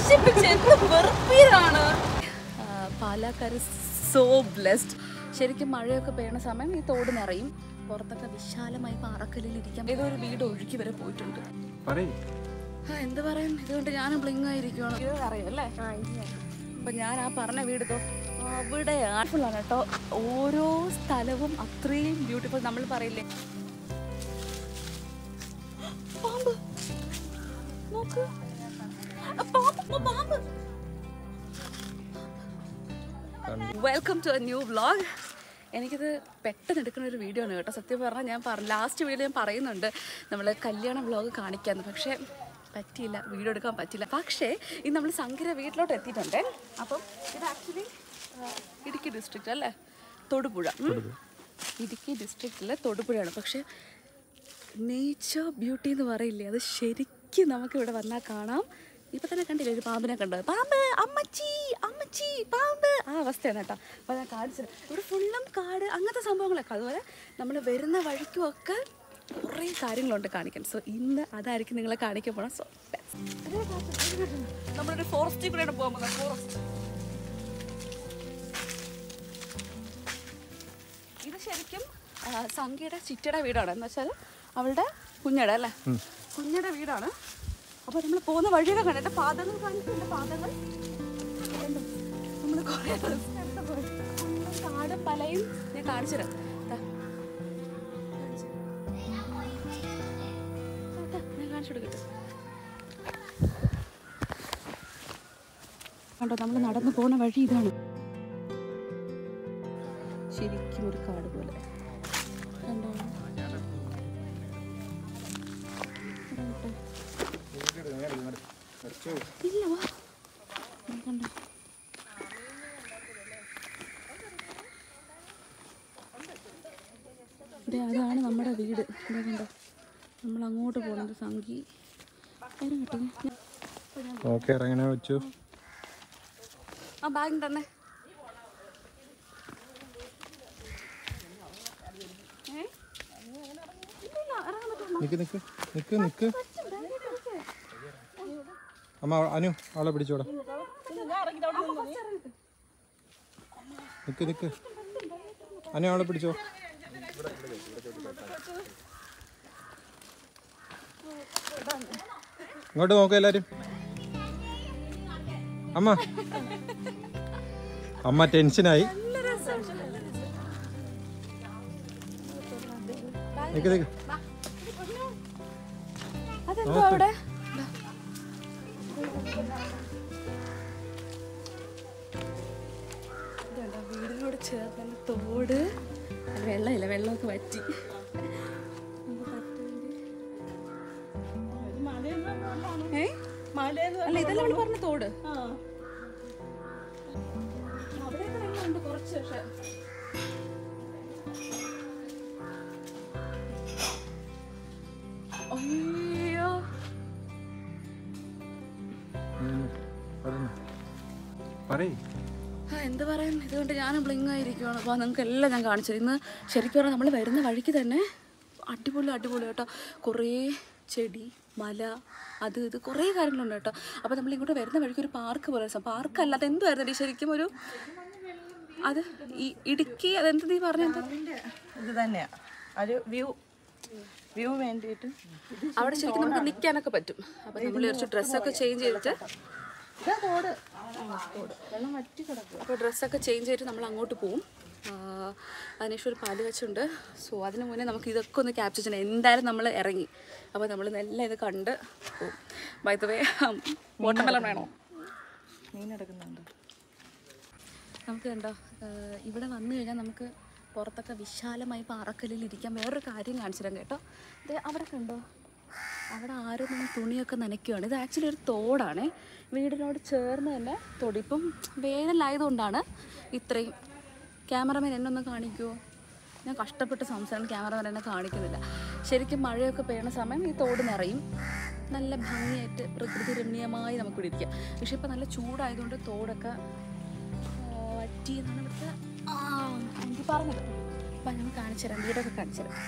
നശിപ്പിച്ച് എന്ത് വെറുപ്പീരാണ് പാലക്കാർ so blessed ശരിക്കും മഴയൊക്കെ പെയ്യണ സമയം ഈ തോട് നിറയും പുറത്തൊക്കെ വിശാലമായി പാറക്കല്ലിൽ ഇരിക്കാം ഏതോ ഒരു വീട് ഒഴുകി വരെ പോയിട്ടുണ്ട് പറയ് ആ, എന്ത് പറയും ഇതുകൊണ്ട് ഞാൻ ബ്ലിങ് ആയിരിക്കുവാണ് ഇത് അറിയാം അല്ലേ അപ്പൊ ഞാൻ ആ പറഞ്ഞ വീട് ഇതോ അവിടെ ആണ് കേട്ടോ ഓരോ സ്ഥലവും അത്രയും ബ്യൂട്ടിഫുൾ നമ്മൾ പറയില്ലേ പാമ്പ് നോക്ക് ആ, പാമ്പ് ആ, പാമ്പ് welcome to a new vlog എനിക്കിത് പെട്ടെന്ന് എടുക്കുന്ന ഒരു വീഡിയോ ആണ് കേട്ടോ സത്യം പറഞ്ഞാൽ ഞാൻ പറ ലാസ്റ്റ് വീഡിയോ ഞാൻ പറയുന്നുണ്ട് നമ്മൾ കല്യാണ വ്ളോഗ് കാണിക്കാമെന്ന് പക്ഷേ പറ്റിയില്ല വീഡിയോ എടുക്കാൻ പറ്റില്ല പക്ഷേ ഇന്ന് നമ്മൾ സംഗീത വീട്ടിലോട്ട് എത്തിയിട്ടുണ്ട് അപ്പം ഇത് ആക്ച്വലി ഇടുക്കി ഡിസ്ട്രിക്റ്റ് അല്ലേ തൊടുപുഴ ഉം. ഇടുക്കി ഡിസ്ട്രിക്റ്റിലെ തൊടുപുഴയാണ് പക്ഷേ നേച്ചർ ബ്യൂട്ടി എന്ന് പറയില്ലേ അത് ശരിക്കും നമുക്ക് ഇവിടെ വന്നാൽ കാണാം ഇപ്പൊ തന്നെ കണ്ടില്ലേ ഒരു പാമ്പിനെ കണ്ടത് പാമ്പ് അമ്മച്ചി അമ്മച്ചി പാമ്പ് ആ അവസ്ഥയാണ് കേട്ടോ അപ്പൊ ഞാൻ കാണിച്ചത് ഇവിടെ ഫുള്ളും കാട് അങ്ങനത്തെ സംഭവങ്ങളൊക്കെ അതുപോലെ നമ്മൾ വരുന്ന വഴിക്കും ഒക്കെ കുറേ കാര്യങ്ങളുണ്ട് കാണിക്കാൻ സോ ഇന്ന് അതായിരിക്കും നിങ്ങളെ കാണിക്കാൻ പോണം സോ നമ്മളൊരു ഫോറസ്റ്റിൽ കൂടെയാണ് പോകാൻ പോകുന്നത് ഫോറസ്റ്റ് ഇത് ശരിക്കും ആ, സംഗീയുടെ ചിറ്റയുടെ വീടാണ് എന്ന് വെച്ചാൽ അവളുടെ കുഞ്ഞയുടെ അല്ലേ കുഞ്ഞയുടെ വീടാണ് അപ്പോൾ നമ്മൾ പോകുന്ന വഴിയൊക്കെ കണ്ടിട്ട് പാദങ്ങൾ കാണിക്കുന്നുണ്ട് പാദങ്ങൾ നമ്മൾ കുറേ ദിവസം എടുത്ത് പോയി. ഫുള്ളും കാടും പലയും ഞാൻ കാണിച്ചു തരാം ദാ. കാണിച്ചു തരാം. ദാ, ഞാൻ കാണിച്ചു കൊടുക്കട്ടെ കണ്ടോ നമ്മൾ നടന്നു പോണ വഴി ഇതാണ് ശരിക്കും ഒരു കാട് പോലെ കണ്ടോ ഇല്ല വാ ദാ കണ്ടോ ദേ അതാണ് നമ്മുടെ വീട് ഇതാ കണ്ടോ നമ്മൾ അങ്ങോട്ട് പോകുന്നത് സംഗി വരും കേട്ടോ ഞാൻ- ഓക്കെ ഇറങ്ങണ വെച്ചു ആ ബാഗ് തന്നെ ഏ? ഇല്ലില്ല, ഇറങ്ങാൻ പറ്റില്ല. നിക്ക് നിക്ക് നിക്ക് നിക്ക് പറ്റും, ബാഗിൽ ഇരിക്ക്. അമ്മ അനു അവളെ പിടിച്ചോടാ ആ, കുറച്ച് ഇറങ്ങിക്ക്. നിക്ക് നിക്ക് അനു അവളെ പിടിച്ചോ ഇങ്ങോട്ട് നോക്ക എല്ലാരും അമ്മ അമ്മ ടെൻഷനായി നല്ല രസം. നിക്ക് നിക്ക് അതെന്തോ അവിടെ ദാ. ഇതുണ്ടോ, വീടിനോട് ചേർന്ന് തന്നെ തോട് അത് വെള്ളമില്ല വെള്ളമൊക്കെ വറ്റി നമുക്ക് പറ്റുമെങ്കിൽ- ഏ? അല്ല ഇതല്ല അവള് പറഞ്ഞ തോട് അവിടെയൊക്കെ വെള്ളമുണ്ട് കുറച്ച് പക്ഷെ അയ്യോ പറയ് ആ, എന്ത് പറയാൻ ഇതുകൊണ്ട് ഞാൻ ബ്ലിങ് ആയിരിക്കുവാണ് അപ്പോൾ നിങ്ങൾക്ക് എല്ലാം ഞാൻ കാണിച്ചു തരും. ഇന്ന് ശരിക്കും പറഞ്ഞാൽ നമ്മൾ വരുന്ന വഴിക്ക് തന്നെ അടിപൊളി അടിപൊളി കേട്ടോ കുറേ ചെടി മല അത് ഇത് കുറേ കാര്യങ്ങളുണ്ട് കേട്ടോ അപ്പോൾ നമ്മൾ ഇങ്ങോട്ട് വരുന്ന വഴിക്ക് ഒരു പാർക്ക് പോലെ പാർക്ക് അല്ലാതെ എന്തുമായിരുന്നു ശരിക്കും ഒരു അത് ഈ ഇടുക്കി അതെന്ത് നീ പറഞ്ഞത് ഇത് തന്നെയാ ഒരു വ്യൂ വ്യൂ വേണ്ടിയിട്ട് അവിടെ ശരിക്കും നമുക്ക് നിൽക്കാനൊക്കെ പറ്റും അപ്പോൾ നമ്മൾ കുറച്ച് ഡ്രസ്സൊക്കെ ചേഞ്ച് ചെയ്തിട്ട് ഇതാ തോട് തോട് വെള്ളം വറ്റി കിടക്കുക അപ്പോൾ ഡ്രസ്സൊക്കെ ചേഞ്ച് ചെയ്തിട്ട് നമ്മൾ അങ്ങോട്ട് പോവും ആ, അതിനുശേഷം ഒരു പാല് വെച്ചുണ്ട് സോ അതിന് മുന്നേ നമുക്ക് ഇതൊക്കെ ഒന്ന് ക്യാപ്ചർ ചെയ്യണം എന്തായാലും നമ്മൾ ഇറങ്ങി അപ്പോൾ നമ്മൾ എല്ലാം ഇത് കണ്ട് പോവും ബൈ ദ വേ വാട്ടർമെലൺ വേണോ മീൻ എടുക്കുന്നുണ്ട് നമുക്ക് കണ്ടോ ആ, ഇവിടെ വന്നു കഴിഞ്ഞാൽ നമുക്ക് പുറത്തൊക്കെ വിശാലമായി പാറക്കല്ലിൽ ഇരിക്കാൻ വേറൊരു കാര്യം കാണിച്ചു തരാം കേട്ടോ ഇത് അവിടെ കണ്ടോ അവിടെ ആരും നിന്ന് തുണിയൊക്കെ നനയ്ക്കുകയാണ് ഇത് ആക്ച്വലി ഒരു തോടാണ് വീടിനോട് ചേർന്ന് തന്നെ തൊടി ഇപ്പം വേനലായതുകൊണ്ടാണ് ഇത്രയും ക്യാമറമാൻ എന്നെ ഒന്ന് കാണിക്കുമോ ഞാൻ കഷ്ടപ്പെട്ട് സംസാരം ക്യാമറമാൻ എന്നെ കാണിക്കുന്നില്ല ശരിക്കും മഴയൊക്കെ പെയ്യണ സമയം ഈ തോട് നിറയും നല്ല ഭംഗിയായിട്ട് പ്രകൃതി രമണീയമായി നമുക്ക് ഇവിടെ ഇരിക്കാം പക്ഷെ ഇപ്പം നല്ല ചൂടായതുകൊണ്ട് തോടൊക്കെ ആ, വറ്റി എന്നാണ് ഇവിടുത്തെ ആ എനിക്ക് പറഞ്ഞത് അപ്പം ഞാൻ കാണിച്ചു തരാം വീടൊക്കെ കാണിച്ചു തരാം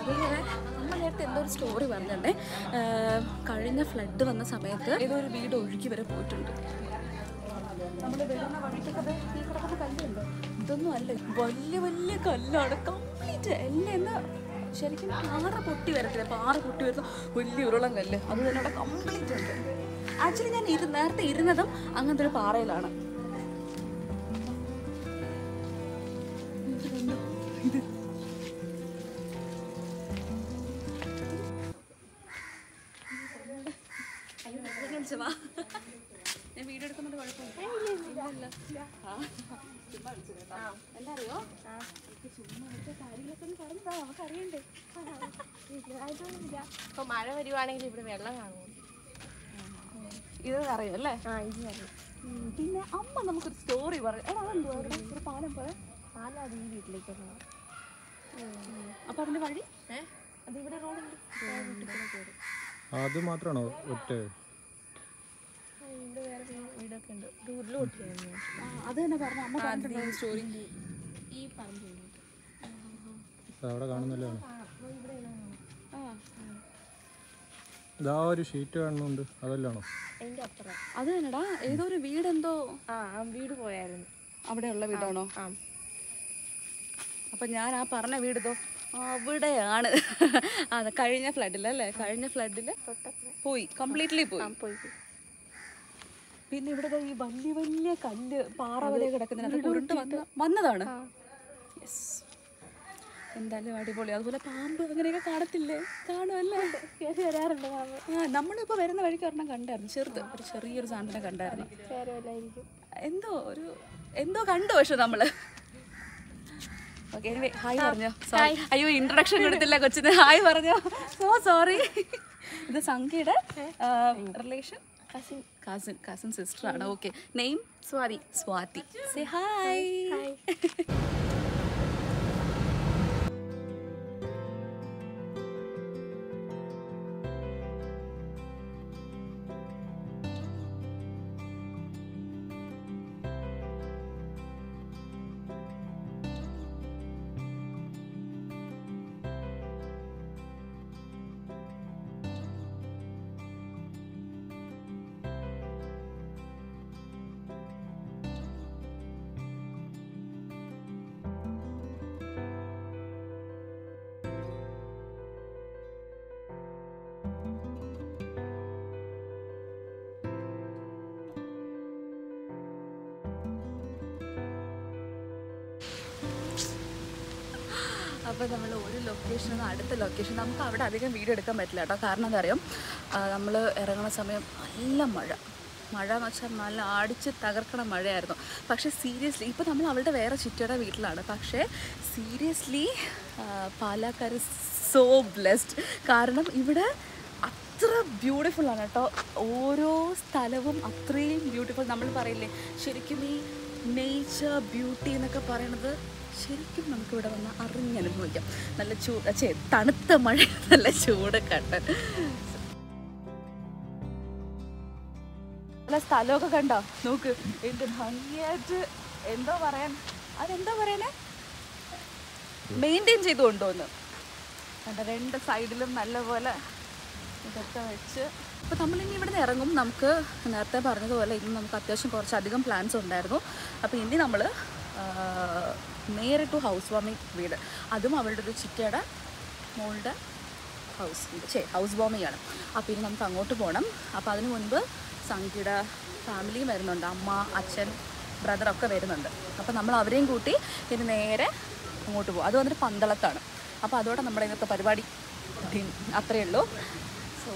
അതുപോലെ അമ്മ നേരത്തെ എന്തോ ഒരു സ്റ്റോറി പറഞ്ഞിട്ടുണ്ടേ ആഹ് കഴിഞ്ഞ ഫ്ലഡ് വന്ന സമയത്ത് ഏതോ ഒരു വീട് ഒഴുകി വരെ പോയിട്ടുണ്ട് നമ്മൾ വരുന്ന വഴിക്കൊക്കെ ദേ ഈ കിടക്കുന്ന കല്ലുണ്ട് ഇതൊന്നും അല്ല വലിയ വലിയ കല്ലാണ് കംപ്ലീറ്റ് എല്ലാം എന്നാ ശരിക്കും പാറ പൊട്ടി വരത്തില്ല പാറ പൊട്ടി വരുന്ന വലിയ ഉരുളം കല്ല് അത് തന്നെ അവിടെ കംപ്ലീറ്റ് ഉണ്ട് ആക്ച്വലി ഞാൻ ഇരു നേരത്തെ ഇരുന്നതും അങ്ങനത്തെ ഒരു പാറയിലാണ് ഇത് കണ്ടോ? ഇത് അയ്യോ, വെറുതെ കാണിച്ചു വാ. ഞാൻ വീഡിയോ എടുക്കുന്നുണ്ട് കുഴപ്പമില്ല ആ, ചുമ്മാ വിളിച്ചു കേട്ടോ. എന്താ അറിയോ എനിക്ക് ചുമ്മാ ഇവിടുത്തെ കാര്യങ്ങളൊക്കെ ഒന്ന് പറഞ്ഞതാ നമുക്ക് അറിയണ്ടേ ഇതൊന്നുമില്ല ഇപ്പൊ മഴ വരുവാണെങ്കിൽ ഇവിടെ വെള്ളം കാണുമോ ഇത് അറിയാം അല്ലേ ആ ഇത് മതി ഉം, പിന്നെ അമ്മ നമുക്കൊരു സ്റ്റോറി പറയും എടാ അതെന്തുവാ അവിടെ ഒരു പാലം പോലെ പാല അത് ഈ വീട്ടിലേക്ക് പോകണം അപ്പൊ അതിന്റെ വഴി ഏ അത് ഇവിടെ റോഡുണ്ട് അത് മാത്രമാണോ ഒറ്റ ഇവിടെ വേറെ വീ- വീടൊക്കെ ഉണ്ട് ഇത് ഉരുളൊട്ടിയായിരുന്നു ആ, അത് തന്നെ പറഞ്ഞു അമ്മ പറഞ്ഞിട്ടുണ്ടോ സ്റ്റോറി ഈ പറമ്പ് കഴിഞ്ഞിട്ട് അവിടെ കാണുന്നല്ലോ ആ അപ്പോൾ ഇവിടെ കാണാം ആ ഇതാ ഒരു ഷീറ്റ് കാണുന്നുണ്ട് അതല്ലാണോ അതിൻ്റെ അപ്പുറം അത് തന്നെടാ ഏതോ ഒരു വീടെന്തോ ആ ആ വീട് പോയായിരുന്നു അവിടെയുള്ള വീടാണോ ആ അപ്പൊ ഞാൻ ആ പറഞ്ഞ വീട് ഇതോ അവിടെയാണ് അതെ കഴിഞ്ഞ ഫ്ലഡിൽ അല്ലേ കഴിഞ്ഞ ഫ്ലഡിൽ തൊട്ടപ്പുറം പോയി കംപ്ലീറ്റ്ലി പോയി ആ പോയി പോയി. പിന്നെ ഇവിടെ ദേ ഈ വലിയ വലിയ കല്ല് പാറ പോലെ കിടക്കുന്നതിനകത്ത് ഉരുണ്ട് വന്ന വന്നതാണ് ആ Yes. എന്തായാലും അടിപൊളി അതുപോലെ പാമ്പ് അങ്ങനെയൊക്കെ കാണത്തില്ലേ കാണുമല്ലേ കയറി വരാറുണ്ട് മാമ ആ നമ്മളിപ്പോൾ വരുന്ന വഴിക്ക് ഒരെണ്ണം കണ്ടായിരുന്നു ചെറുത് ഒരു ചെറിയൊരു സാധനം കണ്ടായിരുന്നു ചേരവല്ലായിരിക്കും എന്തോ ഒരു എന്തോ കണ്ടു പക്ഷെ നമ്മള് ഓക്കെ ഹായ് പറഞ്ഞോ സോറി അയ്യോ ഇൻട്രൊഡക്ഷൻ കൊടുത്തില്ല കൊച്ചിന് ഹായ് പറഞ്ഞോ സോ സോറി ഇത് സംഖ്യയുടെ relation cousin cousin cousin sister ആണ് okay name Swathi Swathi say hi അപ്പോൾ നമ്മൾ ഒരു ലൊക്കേഷനിൽ നിന്ന് അടുത്ത ലൊക്കേഷൻ നമുക്ക് അവിടെ അധികം വീഡിയോ എടുക്കാൻ പറ്റില്ല കേട്ടോ കാരണം എന്താ അറിയാം നമ്മൾ ഇറങ്ങുന്ന സമയം നല്ല മഴ മഴ എന്ന് വെച്ചാൽ നല്ല അടിച്ച് തകർക്കണ മഴയായിരുന്നു പക്ഷേ സീരിയസ്ലി ഇപ്പോൾ നമ്മൾ അവളുടെ വേറെ ചിറ്റയുടെ വീട്ടിലാണ് പക്ഷേ സീരിയസ്ലി പാലക്കാർ സോ ബ്ലെസ്ഡ് കാരണം ഇവിടെ അത്ര ബ്യൂട്ടിഫുൾ ആണ് കേട്ടോ ഓരോ സ്ഥലവും അത്രയും ബ്യൂട്ടിഫുൾ നമ്മൾ പറയില്ലേ ശരിക്കും ഈ നേച്ചർ ബ്യൂട്ടി എന്നൊക്കെ പറയണത് ശരിക്കും നമുക്കിവിടെ വന്ന് അറിഞ്ഞനുഭവിക്കാം നല്ല ചൂട് ചേ തണുത്ത മഴ നല്ല ചൂട് കണ്ട് നല്ല സ്ഥലമൊക്കെ കണ്ടോ നോക്ക് എന്ത് ഭംഗിയായിട്ട് എന്തോ പറയാൻ അതെന്തോ പറയണേ മെയിൻറ്റെയിൻ ചെയ്ത് കൊണ്ടുവന്നു കണ്ട രണ്ട് സൈഡിലും നല്ലപോലെ ഇതൊക്കെ വെച്ച് അപ്പോൾ നമ്മളിനി ഇവിടുന്ന് ഇറങ്ങും നമുക്ക് നേരത്തെ പറഞ്ഞതുപോലെ ഇന്ന് നമുക്ക് അത്യാവശ്യം കുറച്ചധികം പ്ലാൻസ് ഉണ്ടായിരുന്നു അപ്പോൾ ഇനി നമ്മൾ നേരെ ടു ഹൗസ് വാമിങ് വീട് അതും അവളുടെ ഒരു ചിറ്റയുടെ മോളുടെ ഹൗസ് ചേ ഹൗസ് വാമിങ് ആണ് അപ്പോൾ ഇനി നമുക്ക് അങ്ങോട്ട് പോകണം അപ്പോൾ അതിന് മുൻപ് സംഖ്യയുടെ ഫാമിലിയും വരുന്നുണ്ട് അമ്മ അച്ഛൻ ബ്രദറൊക്കെ വരുന്നുണ്ട് അപ്പോൾ നമ്മൾ അവരെയും കൂട്ടി ഇനി നേരെ അങ്ങോട്ട് പോകും അത് വന്നിട്ട് പന്തളത്താണ് അപ്പോൾ അതോടെ നമ്മുടെ ഇന്നത്തെ പരിപാടി ഡിൻ അത്രയേ ഉള്ളൂ സോ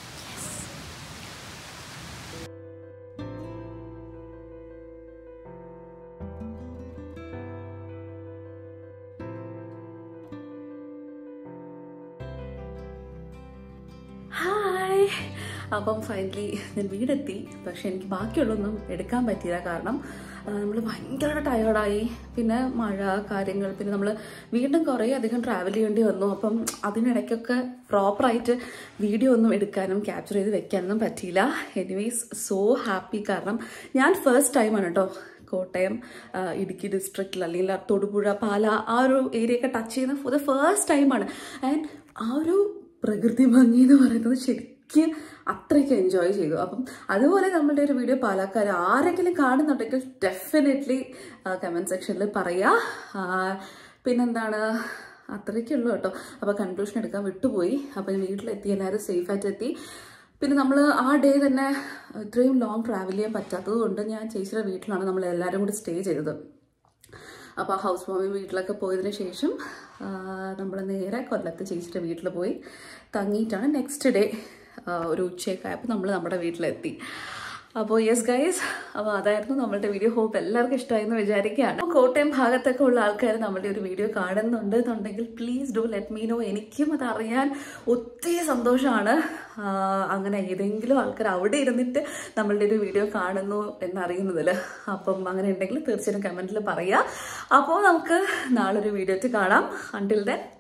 ഹായ് അപ്പം ഫൈനലി ഞാൻ വീടെത്തി പക്ഷെ എനിക്ക് ബാക്കിയുള്ളൊന്നും എടുക്കാൻ പറ്റിയില്ല കാരണം നമ്മൾ ഭയങ്കര ടയേർഡായി പിന്നെ മഴ കാര്യങ്ങൾ പിന്നെ നമ്മൾ വീണ്ടും കുറേ അധികം ട്രാവൽ ചെയ്യേണ്ടി വന്നു അപ്പം അതിനിടയ്ക്കൊക്കെ പ്രോപ്പറായിട്ട് വീഡിയോ ഒന്നും എടുക്കാനും ക്യാപ്ചർ ചെയ്ത് വെക്കാനൊന്നും പറ്റിയില്ല എനിവേസ് സോ ഹാപ്പി കാരണം ഞാൻ ഫസ്റ്റ് ടൈമാണ് കേട്ടോ കോട്ടയം ആ, ഇടുക്കി ഡിസ്ട്രിക്റ്റിൽ അല്ലെങ്കിൽ തൊടുപുഴ പാല ആ ഒരു ഏരിയ ഒക്കെ ടച്ച് ചെയ്യുന്ന ഫോർ ദ ഫസ്റ്റ് ടൈമാണ് ആൻഡ് ആ ഒരു പ്രകൃതി ഭംഗി എന്ന് പറയുന്നത് ശരിക്കും അത്രയ്ക്ക് എൻജോയ് ചെയ്തു അപ്പം അതുപോലെ നമ്മളുടെ ഒരു വീഡിയോ പാലക്കാർ ആരെങ്കിലും കാണുന്നുണ്ടെങ്കിൽ ഡെഫിനറ്റ്ലി കമൻറ്റ് സെക്ഷനിൽ പറയുക ആ, പിന്നെന്താണ് അത്രയ്ക്കുള്ളൂ കേട്ടോ അപ്പോൾ കൺക്ലൂഷൻ എടുക്കാൻ വിട്ടുപോയി അപ്പം വീട്ടിലെത്തി എല്ലാവരും സേഫായിട്ട് എത്തി പിന്നെ നമ്മൾ ആ ഡേ തന്നെ ഇത്രയും ലോങ് ട്രാവൽ ചെയ്യാൻ പറ്റാത്തത് കൊണ്ട് ഞാൻ ചേച്ചിയുടെ വീട്ടിലാണ് നമ്മൾ എല്ലാവരും കൂടി സ്റ്റേ ചെയ്തത് അപ്പോൾ ആ ഹൗസ് വാമിങ് വീട്ടിലൊക്കെ പോയതിന് ശേഷം നമ്മൾ നേരെ കൊല്ലത്ത് ചേച്ചിയുടെ വീട്ടിൽ പോയി തങ്ങിയിട്ടാണ് നെക്സ്റ്റ് ഡേ ഒരു ഉച്ചയൊക്കെ ആയപ്പോൾ നമ്മൾ നമ്മുടെ വീട്ടിലെത്തി അപ്പോൾ യെസ് ഗൈസ് അപ്പോൾ അതായിരുന്നു നമ്മളുടെ വീഡിയോ ഹോപ്പ് എല്ലാവർക്കും ഇഷ്ടമായി എന്ന് വിചാരിക്കുകയാണ് അപ്പോൾ കോട്ടയം ഭാഗത്തൊക്കെ ഉള്ള ആൾക്കാർ നമ്മളുടെ ഒരു വീഡിയോ കാണുന്നുണ്ട് എന്നുണ്ടെങ്കിൽ please do let me know എനിക്കും അത് അറിയാൻ ഒത്തിരി സന്തോഷമാണ് ആഹ് അങ്ങനെ ഏതെങ്കിലും ആൾക്കാർ അവിടെ ഇരുന്നിട്ട് നമ്മളുടെ ഒരു വീഡിയോ കാണുന്നു എന്നറിയുന്നതിൽ അപ്പം അങ്ങനെ ഉണ്ടെങ്കിൽ തീർച്ചയായിട്ടും കമൻറ്റിൽ പറയുക അപ്പോൾ നമുക്ക് നാളെ ഒരു വീഡിയോ കാണാം അണ്ടിൽ ദെൻ